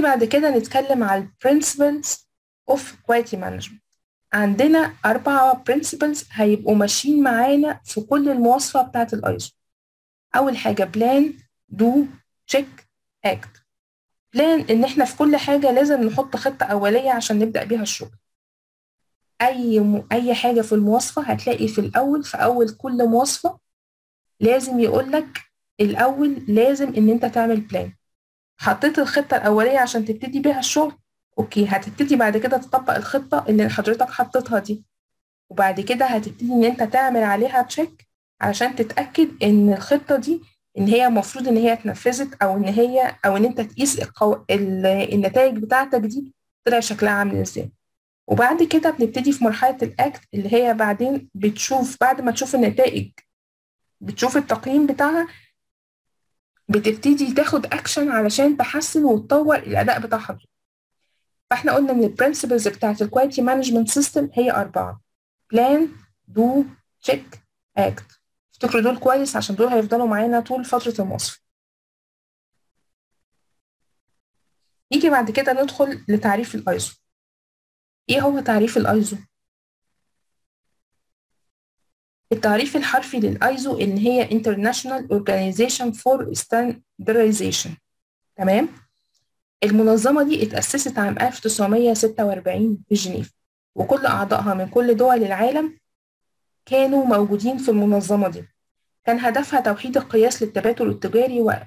بعد كده نتكلم على ال principles of quality management عندنا أربعة principles هيبقوا ماشيين معانا في كل المواصفة بتاعة الايزو أول حاجة plan do check act بلان إن إحنا في كل حاجة لازم نحط خطة أولية عشان نبدأ بيها الشغل أي م... أي حاجة في المواصفة هتلاقي في الأول في أول كل مواصفة لازم يقولك الأول لازم إن أنت تعمل بلان حطيت الخطة الأولية عشان تبتدي بيها الشغل أوكي هتبتدي بعد كده تطبق الخطة اللي حضرتك حطيتها دي وبعد كده هتبتدي إن أنت تعمل عليها تشيك علشان تتأكد إن الخطة دي إن هي المفروض إن هي اتنفذت أو إن هي أو إن أنت تقيس القو... ال... النتائج بتاعتك دي طلع شكلها عامل إزاي وبعد كده بنبتدي في مرحلة الأكت اللي هي بعدين بتشوف بعد ما تشوف النتائج بتشوف التقييم بتاعها بتبتدي تاخد اكشن علشان تحسن وتطور الاداء بتاع حضرتك فاحنا قلنا ان البرنسبلز بتاعت الكواليتي مانجمنت سيستم هي اربعه بلان دو تشيك اكت افتكروا دول كويس عشان دول هيفضلوا معانا طول فتره المواصفه يجي بعد كده ندخل لتعريف الايزو ايه هو تعريف الايزو التعريف الحرفي للايزو ان هي International Organization for Standardization تمام المنظمة دي اتأسست عام 1946 في جنيف وكل أعضائها من كل دول العالم كانوا موجودين في المنظمة دي كان هدفها توحيد القياس للتبادل التجاري و...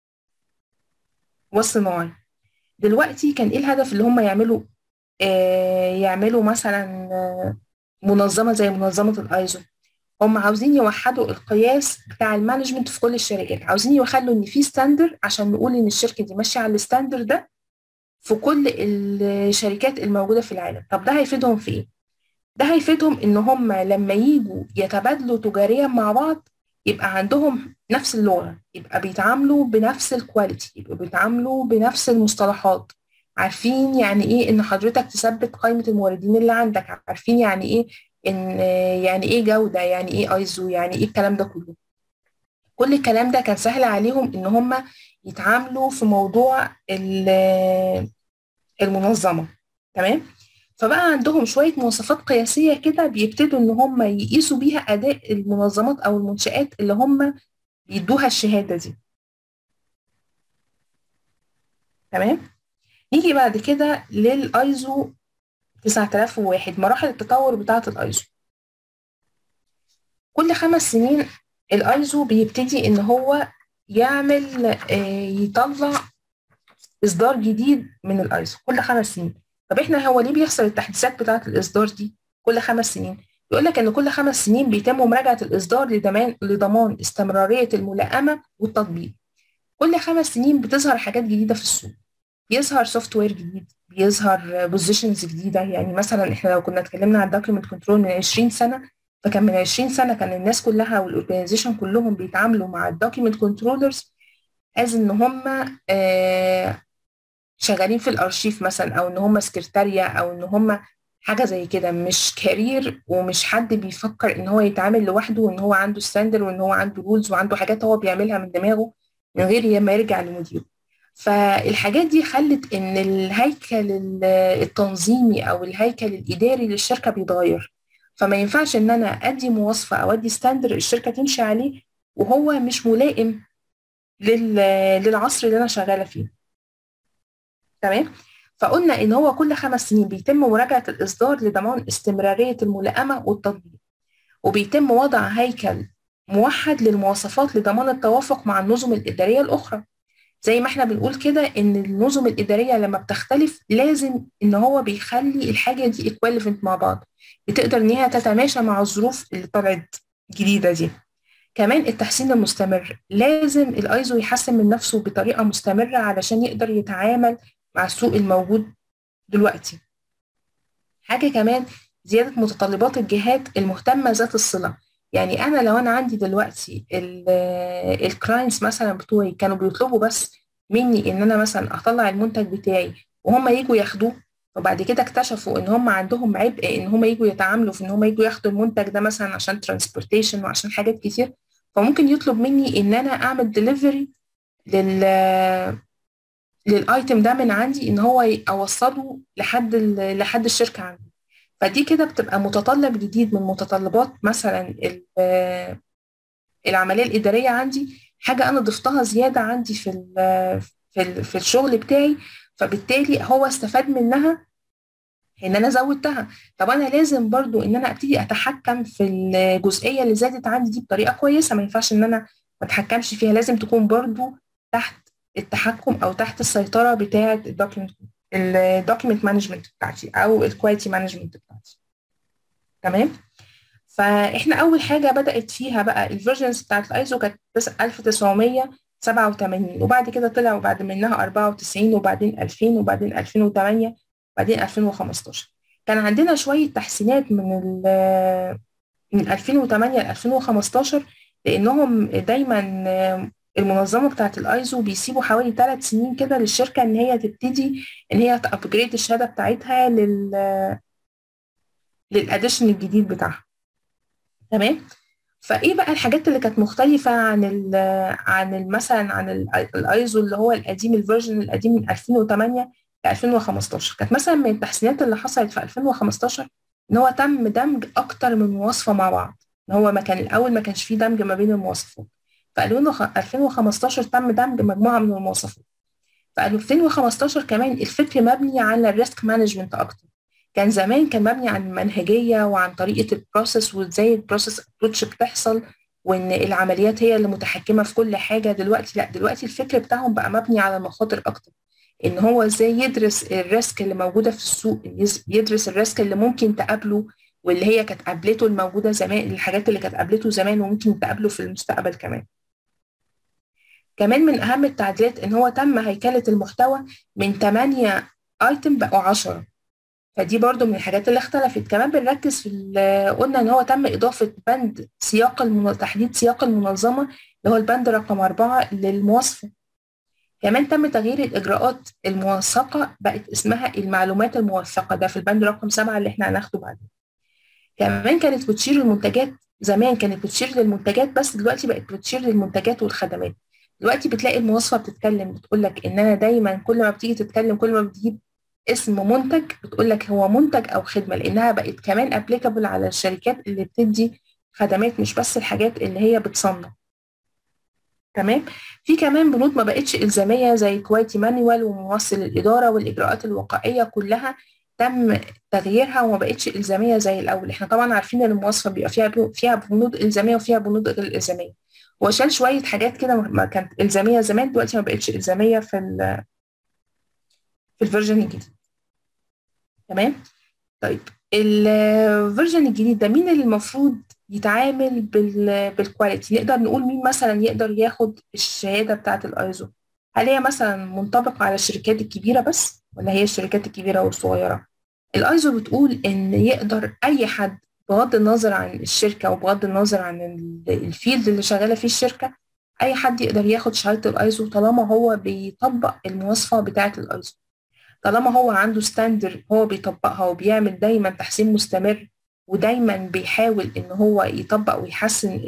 والصناعي دلوقتي كان ايه الهدف اللي هم يعملوا آه يعملوا مثلا آه منظمة زي منظمة الايزو هم عاوزين يوحدوا القياس بتاع المانجمنت في كل الشركات عاوزين يخلوا ان في ستاندر عشان نقول ان الشركه دي ماشيه على الستاندر ده في كل الشركات الموجوده في العالم طب ده هيفيدهم في ايه ده هيفيدهم ان هم لما يجوا يتبادلوا تجاريا مع بعض يبقى عندهم نفس اللغه يبقى بيتعاملوا بنفس الكواليتي يبقى بيتعاملوا بنفس المصطلحات عارفين يعني ايه ان حضرتك تثبت قائمه الموردين اللي عندك عارفين يعني ايه ان يعني ايه جوده يعني ايه ايزو يعني ايه الكلام ده كله كل الكلام ده كان سهل عليهم ان هم يتعاملوا في موضوع المنظمه تمام فبقى عندهم شويه مواصفات قياسيه كده بيبتدوا ان هم يقيسوا بيها اداء المنظمات او المنشات اللي هم بيدوها الشهاده دي تمام نيجي بعد كده للايزو 9001 مراحل التطور بتاعة الايزو كل خمس سنين الايزو بيبتدي ان هو يعمل يطلع اصدار جديد من الايزو كل خمس سنين طب احنا هو ليه بيحصل التحديثات بتاعة الاصدار دي كل خمس سنين يقول لك ان كل خمس سنين بيتم مراجعة الاصدار لضمان لضمان استمرارية الملائمة والتطبيق كل خمس سنين بتظهر حاجات جديدة في السوق بيظهر سوفت وير جديد بيظهر بوزيشنز جديده يعني مثلا احنا لو كنا اتكلمنا عن الدوكيمنت كنترول من 20 سنه فكان من 20 سنه كان الناس كلها والاورجنايزيشن كلهم بيتعاملوا مع الدوكيمنت كنترولرز از ان هم آه شغالين في الارشيف مثلا او ان هم سكرتاريا او ان هم حاجه زي كده مش كارير ومش حد بيفكر ان هو يتعامل لوحده وان هو عنده ستاندر وان هو عنده رولز وعنده حاجات هو بيعملها من دماغه من غير ما يرجع لمديره فالحاجات دي خلت ان الهيكل التنظيمي او الهيكل الاداري للشركه بيتغير فما ينفعش ان انا ادي مواصفه او ادي ستاندر الشركه تمشي عليه وهو مش ملائم للعصر اللي انا شغاله فيه تمام فقلنا ان هو كل خمس سنين بيتم مراجعه الاصدار لضمان استمراريه الملائمه والتطبيق وبيتم وضع هيكل موحد للمواصفات لضمان التوافق مع النظم الاداريه الاخرى زي ما احنا بنقول كده ان النظم الاداريه لما بتختلف لازم ان هو بيخلي الحاجه دي ايكواليفنت مع بعض بتقدر ان هي تتماشى مع الظروف اللي طلعت جديده دي كمان التحسين المستمر لازم الايزو يحسن من نفسه بطريقه مستمره علشان يقدر يتعامل مع السوق الموجود دلوقتي حاجه كمان زياده متطلبات الجهات المهتمه ذات الصله يعني انا لو انا عندي دلوقتي الكلاينتس مثلا بتوعي كانوا بيطلبوا بس مني ان انا مثلا اطلع المنتج بتاعي وهم يجوا ياخدوه وبعد كده اكتشفوا ان هم عندهم عبء ان هم يجوا يتعاملوا في ان هم يجوا ياخدوا المنتج ده مثلا عشان ترانسبورتيشن وعشان حاجات كتير فممكن يطلب مني ان انا اعمل ديليفري لل للايتم ده من عندي ان هو اوصله لحد لحد الشركه عندي فدي كده بتبقى متطلب جديد من متطلبات مثلا العمليه الاداريه عندي حاجه انا ضفتها زياده عندي في في في الشغل بتاعي فبالتالي هو استفاد منها ان انا زودتها طب انا لازم برضو ان انا ابتدي اتحكم في الجزئيه اللي زادت عندي دي بطريقه كويسه ما ينفعش ان انا ما اتحكمش فيها لازم تكون برضو تحت التحكم او تحت السيطره بتاعه الدوكيمنت الدوكيمنت مانجمنت بتاعتي او الكواليتي مانجمنت بتاعتي تمام فاحنا اول حاجه بدات فيها بقى الفيرجنز بتاعت الايزو كانت 1987 وبعد كده طلعوا بعد منها 94 وبعدين 2000 وبعدين 2008 وبعدين 2015 كان عندنا شويه تحسينات من من 2008 ل 2015 لانهم دايما المنظمه بتاعت الايزو بيسيبوا حوالي ثلاث سنين كده للشركه ان هي تبتدي ان هي تابجريد الشهاده بتاعتها لل للاديشن الجديد بتاعها تمام فايه بقى الحاجات اللي كانت مختلفه عن ال عن مثلا عن الايزو اللي هو القديم الفيرجن القديم من 2008 ل 2015 كانت مثلا من التحسينات اللي حصلت في 2015 ان هو تم دمج اكتر من مواصفه مع بعض ان هو ما كان الاول ما كانش فيه دمج ما بين المواصفات في 2015 تم دمج مجموعه من المواصفات في 2015 كمان الفكر مبني على الريسك مانجمنت اكتر كان زمان كان مبني عن المنهجيه وعن طريقه البروسيس وازاي البروسيس ابروتش بتحصل وان العمليات هي اللي متحكمه في كل حاجه دلوقتي لا دلوقتي الفكر بتاعهم بقى مبني على المخاطر اكتر ان هو ازاي يدرس الريسك اللي موجوده في السوق يدرس الريسك اللي ممكن تقابله واللي هي كانت قابلته الموجوده زمان الحاجات اللي كانت قابلته زمان وممكن تقابله في المستقبل كمان كمان من اهم التعديلات ان هو تم هيكله المحتوى من 8 ايتم بقوا 10 فدي برضو من الحاجات اللي اختلفت كمان بنركز في قلنا ان هو تم اضافه بند سياق المن... تحديد سياق المنظمه اللي هو البند رقم أربعة للمواصفه كمان تم تغيير الاجراءات الموثقه بقت اسمها المعلومات الموثقه ده في البند رقم سبعة اللي احنا هناخده بعدين كمان كانت بتشير للمنتجات زمان كانت بتشير للمنتجات بس دلوقتي بقت بتشير للمنتجات والخدمات دلوقتي بتلاقي المواصفه بتتكلم بتقول لك ان انا دايما كل ما بتيجي تتكلم كل ما بتجيب اسم منتج بتقول لك هو منتج او خدمه لانها بقت كمان ابليكابل على الشركات اللي بتدي خدمات مش بس الحاجات اللي هي بتصنع تمام في كمان بنود ما بقتش الزاميه زي كواليتي مانوال وموصل الاداره والاجراءات الوقائيه كلها تم تغييرها وما بقتش الزاميه زي الاول احنا طبعا عارفين ان المواصفه بيبقى فيها فيها بنود الزاميه وفيها بنود غير الزاميه وشال شويه حاجات كده ما كانت الزاميه زمان دلوقتي ما بقتش الزاميه في ال في الفيرجن الجديد تمام طيب الفيرجن الجديد ده مين اللي المفروض يتعامل بال بالكواليتي نقدر نقول مين مثلا يقدر ياخد الشهاده بتاعه الايزو هل هي مثلا منطبقه على الشركات الكبيره بس ولا هي الشركات الكبيره والصغيره الايزو بتقول ان يقدر اي حد بغض النظر عن الشركه وبغض النظر عن الفيلد اللي شغاله فيه الشركه اي حد يقدر ياخد شهاده الايزو طالما هو بيطبق المواصفه بتاعه الايزو طالما هو عنده ستاندر هو بيطبقها وبيعمل دايما تحسين مستمر ودايما بيحاول ان هو يطبق ويحسن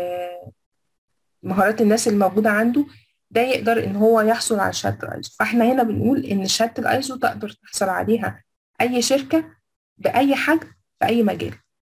مهارات الناس الموجوده عنده ده يقدر ان هو يحصل على شهاده الايزو فاحنا هنا بنقول ان شهاده الايزو تقدر تحصل عليها اي شركه باي حجم في اي مجال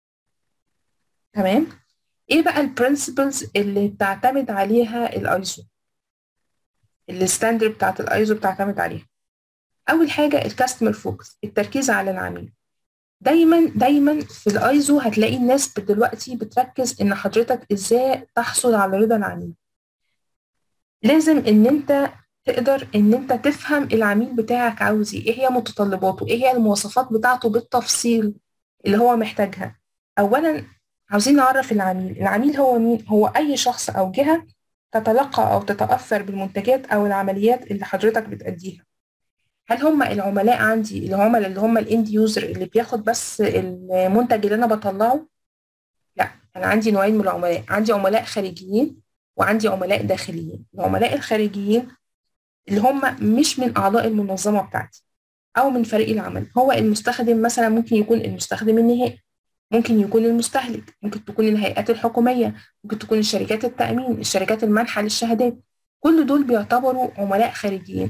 تمام ايه بقى البرنسبلز اللي بتعتمد عليها الايزو الستاندرد بتاعت الايزو بتعتمد عليها اول حاجه الكاستمر فوكس التركيز على العميل دايما دايما في الايزو هتلاقي الناس دلوقتي بتركز ان حضرتك ازاي تحصل على رضا العميل لازم ان انت تقدر ان انت تفهم العميل بتاعك عاوز ايه هي متطلباته ايه هي المواصفات بتاعته بالتفصيل اللي هو محتاجها اولا عاوزين نعرف العميل العميل هو مين هو اي شخص او جهه تتلقى او تتاثر بالمنتجات او العمليات اللي حضرتك بتأديها هل هم العملاء عندي العملاء اللي هم الاند يوزر اللي بياخد بس المنتج اللي انا بطلعه لا انا عندي نوعين من العملاء عندي عملاء خارجيين وعندي عملاء داخليين العملاء الخارجيين اللي هم مش من اعضاء المنظمه بتاعتي او من فريق العمل هو المستخدم مثلا ممكن يكون المستخدم النهائي ممكن يكون المستهلك ممكن تكون الهيئات الحكوميه ممكن تكون الشركات التامين الشركات المنحه للشهادات كل دول بيعتبروا عملاء خارجيين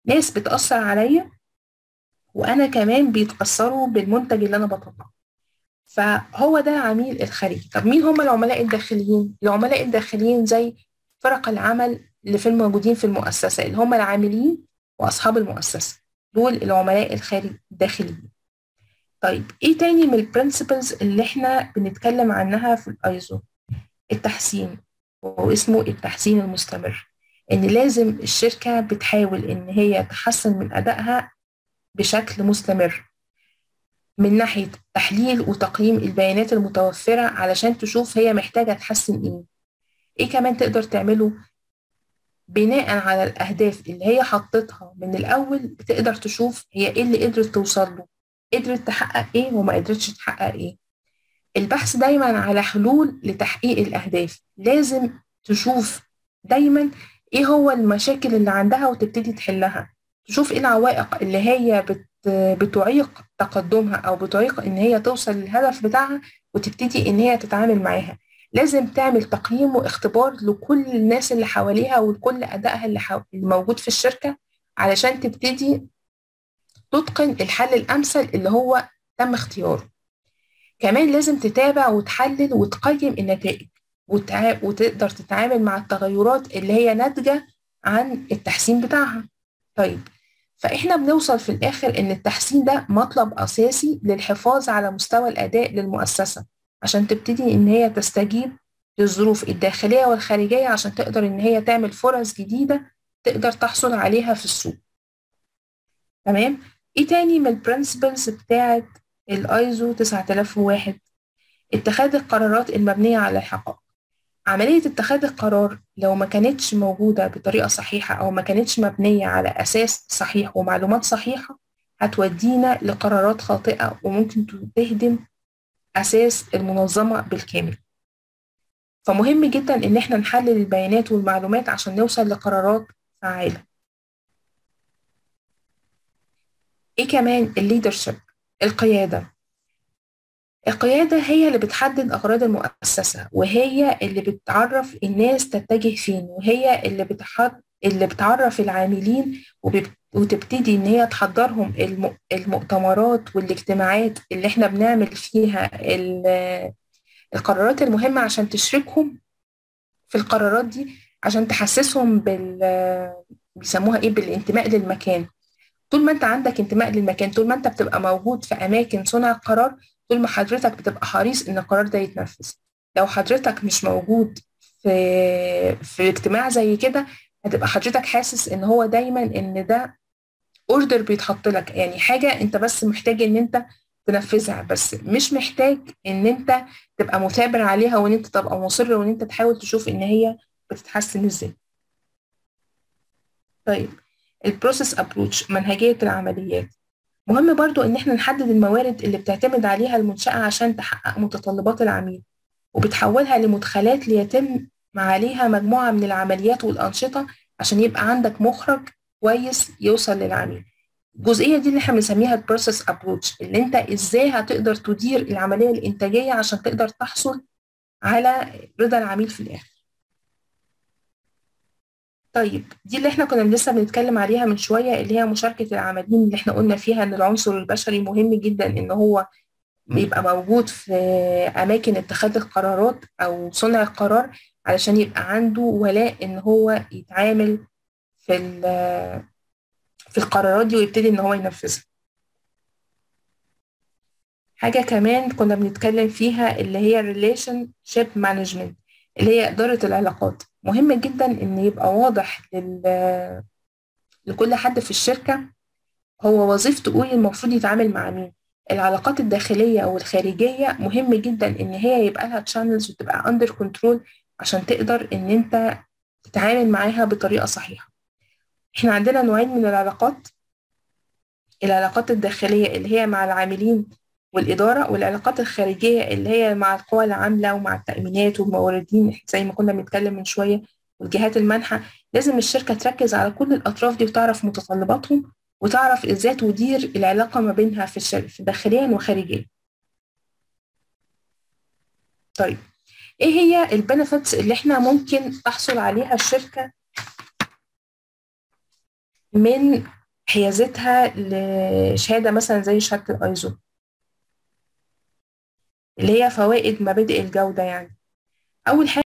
ناس بتأثر عليا وأنا كمان بيتأثروا بالمنتج اللي أنا بطلعه فهو ده العميل الخارجي طب مين هم العملاء الداخليين العملاء الداخليين زي فرق العمل اللي في الموجودين في المؤسسة اللي هم العاملين وأصحاب المؤسسة دول العملاء الخارج الداخليين طيب ايه تاني من البرنسبلز اللي احنا بنتكلم عنها في الايزو التحسين واسمه التحسين المستمر ان لازم الشركة بتحاول ان هي تحسن من ادائها بشكل مستمر من ناحية تحليل وتقييم البيانات المتوفرة علشان تشوف هي محتاجة تحسن ايه ايه كمان تقدر تعمله بناء على الأهداف اللي هي حطتها من الأول بتقدر تشوف هي ايه اللي قدرت توصل له قدرت تحقق ايه وما قدرتش تحقق ايه البحث دايما على حلول لتحقيق الأهداف لازم تشوف دايما ايه هو المشاكل اللي عندها وتبتدي تحلها تشوف ايه العوائق اللي هي بت بتعيق تقدمها او بتعيق ان هي توصل للهدف بتاعها وتبتدي ان هي تتعامل معاها لازم تعمل تقييم واختبار لكل الناس اللي حواليها ولكل ادائها اللي, حو... اللي موجود في الشركه علشان تبتدي تتقن الحل الامثل اللي هو تم اختياره كمان لازم تتابع وتحلل وتقيم النتائج وتع... وتقدر تتعامل مع التغيرات اللي هي ناتجه عن التحسين بتاعها طيب فإحنا بنوصل في الآخر إن التحسين ده مطلب أساسي للحفاظ على مستوى الأداء للمؤسسة عشان تبتدي إن هي تستجيب للظروف الداخلية والخارجية عشان تقدر إن هي تعمل فرص جديدة تقدر تحصل عليها في السوق تمام إيه تاني من البرنسبلز بتاعة الأيزو 9001 اتخاذ القرارات المبنية على الحقائق عملية اتخاذ القرار لو ما كانتش موجودة بطريقة صحيحة أو ما كانتش مبنية على أساس صحيح ومعلومات صحيحة هتودينا لقرارات خاطئة وممكن تهدم أساس المنظمة بالكامل فمهم جدا إن احنا نحلل البيانات والمعلومات عشان نوصل لقرارات فعالة إيه كمان الليدرشيب القيادة القيادة هي اللي بتحدد أغراض المؤسسة وهي اللي بتعرف الناس تتجه فين وهي اللي بتحد اللي بتعرف العاملين وتبتدي إن هي تحضرهم المؤتمرات والاجتماعات اللي إحنا بنعمل فيها القرارات المهمة عشان تشركهم في القرارات دي عشان تحسسهم بال بيسموها إيه بالانتماء للمكان طول ما أنت عندك انتماء للمكان طول ما أنت بتبقى موجود في أماكن صنع القرار طول ما حضرتك بتبقى حريص ان القرار ده يتنفذ لو حضرتك مش موجود في في اجتماع زي كده هتبقى حضرتك حاسس ان هو دايما ان ده اوردر بيتحط لك يعني حاجه انت بس محتاج ان انت تنفذها بس مش محتاج ان انت تبقى مثابر عليها وان انت تبقى مصر وان انت تحاول تشوف ان هي بتتحسن ازاي طيب البروسيس ابروتش منهجيه العمليات مهم برضو إن إحنا نحدد الموارد اللي بتعتمد عليها المنشأة عشان تحقق متطلبات العميل وبتحولها لمدخلات ليتم عليها مجموعة من العمليات والأنشطة عشان يبقى عندك مخرج كويس يوصل للعميل الجزئية دي اللي احنا بنسميها البروسيس ابروتش اللي انت ازاي هتقدر تدير العملية الانتاجية عشان تقدر تحصل على رضا العميل في الآخر طيب دي اللي احنا كنا لسه بنتكلم عليها من شوية اللي هي مشاركة العاملين اللي احنا قلنا فيها ان العنصر البشري مهم جدا ان هو يبقى موجود في أماكن اتخاذ القرارات أو صنع القرار علشان يبقى عنده ولاء إن هو يتعامل في في القرارات دي ويبتدي إن هو ينفذها. حاجة كمان كنا بنتكلم فيها اللي هي relationship management اللي هي إدارة العلاقات مهم جدا إن يبقى واضح لل... لكل حد في الشركة هو وظيفته إيه المفروض يتعامل مع مين العلاقات الداخلية والخارجية مهم جدا إن هي يبقى لها تشانلز وتبقى أندر كنترول عشان تقدر إن أنت تتعامل معاها بطريقة صحيحة إحنا عندنا نوعين من العلاقات العلاقات الداخلية اللي هي مع العاملين والإدارة والعلاقات الخارجية اللي هي مع القوى العاملة ومع التأمينات والموردين زي ما كنا بنتكلم من شوية والجهات المانحة لازم الشركة تركز على كل الأطراف دي وتعرف متطلباتهم وتعرف ازاي تدير العلاقة ما بينها في الشركة داخليا وخارجيا طيب ايه هي البنفيتس اللي احنا ممكن تحصل عليها الشركة من حيازتها لشهادة مثلا زي شهادة الايزو اللي هي فوائد مبادئ الجودة يعني أول حاجة